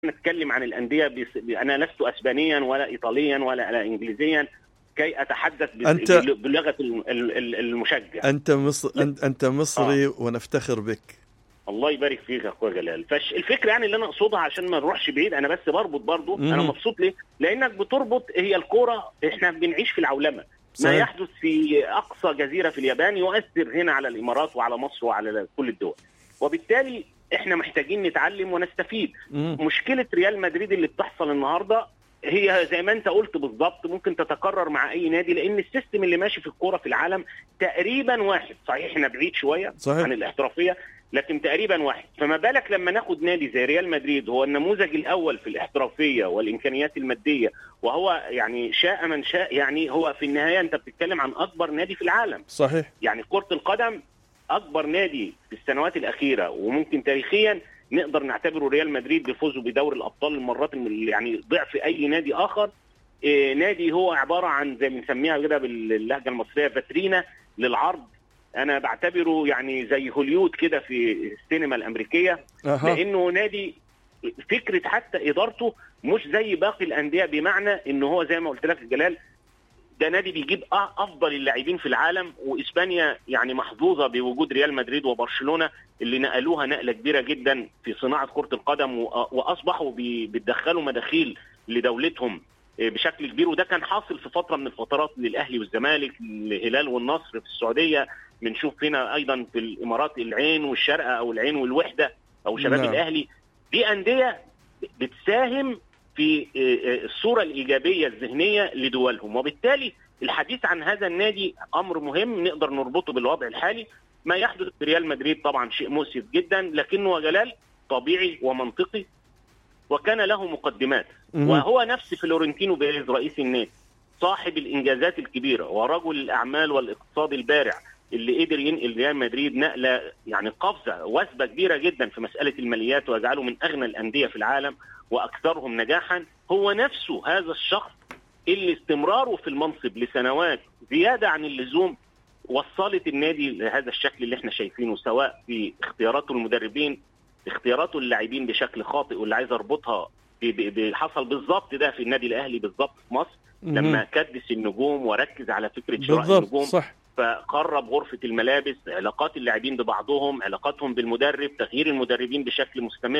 نتكلم عن الانديه بس... انا لست اسبانيا ولا ايطاليا ولا انجليزيا كي اتحدث ب... أنت- بل- بلغه الم- ال- ال- المشجع انت مصر انت, انت مصري ونفتخر بك الله يبارك فيك يا اخويا جلال فالفكره يعني اللي انا اقصدها عشان ما نروحش بعيد انا بس بربط برضو مم. انا مبسوط ليه لانك بتربط هي الكوره احنا بنعيش في العولمه ما صحيح. يحدث في اقصى جزيره في اليابان يؤثر هنا على الامارات وعلى مصر وعلى كل الدول وبالتالي احنا محتاجين نتعلم ونستفيد مم. مشكله ريال مدريد اللي بتحصل النهارده هي زي ما انت قلت بالظبط ممكن تتكرر مع اي نادي لان السيستم اللي ماشي في الكوره في العالم تقريبا واحد صحيح احنا بعيد شويه صحيح. عن الاحترافيه لكن تقريبا واحد فما بالك لما ناخد نادي زي ريال مدريد هو النموذج الاول في الاحترافيه والامكانيات الماديه وهو يعني شاء من شاء يعني هو في النهايه انت بتتكلم عن اكبر نادي في العالم صحيح يعني كرة القدم أكبر نادي في السنوات الأخيرة وممكن تاريخيا نقدر نعتبره ريال مدريد بفوزه بدوري الأبطال المرات اللي يعني ضعف أي نادي آخر إيه نادي هو عبارة عن زي ما بنسميها كده باللهجة المصرية فاترينا للعرض أنا بعتبره يعني زي هوليود كده في السينما الأمريكية اها لانه نادي فكره حتى ادارته مش زي باقي الانديه بمعنى ان هو زي ما قلت لك يا جلال ده نادي بيجيب أ- افضل اللاعبين في العالم واسبانيا يعني محظوظه بوجود ريال مدريد وبرشلونه اللي نقلوها نقله كبيره جدا في صناعه كره القدم و- واصبحوا بي- بيدخلوا مداخيل لدولتهم آه، بشكل كبير وده كان حاصل في فتره من الفترات للاهلي والزمالك الهلال والنصر في السعوديه بنشوف هنا ايضا في الامارات العين والشارقه او العين والوحده او شباب نعم. نعم. الاهلي دي انديه بتساهم في آه، آه، الصوره الايجابيه الذهنيه لدولهم وبالتالي الحديث عن هذا النادي امر مهم نقدر نربطه بالوضع الحالي ما يحدث في ريال مدريد طبعا شيء مؤسف جدا لكنه يا جلال طبيعي ومنطقي وكان له مقدمات مم. وهو نفس فلورنتينو بيريز رئيس النادي صاحب الانجازات الكبيره ورجل الاعمال والاقتصاد البارع اللي قدر ينقل ريال مدريد نقله يعني قفزه وثبه كبيره جدا في مساله الماليات ويجعله من اغنى الانديه في العالم واكثرهم نجاحا هو نفسه هذا الشخص اللي استمراره في المنصب لسنوات زياده عن اللزوم وصلت النادي لهذا الشكل اللي احنا شايفينه سواء في اختياراته المدربين اختياراته اللاعبين بشكل خاطئ واللي عايز اربطها ب- ب- ب- حصل بالظبط ده في النادي الاهلي بالظبط في مصر لما مم. كدس النجوم وركز على فكره شراء بالضبط النجوم صح فقرب غرفه الملابس علاقات اللاعبين ببعضهم علاقاتهم بالمدرب تغيير المدربين بشكل مستمر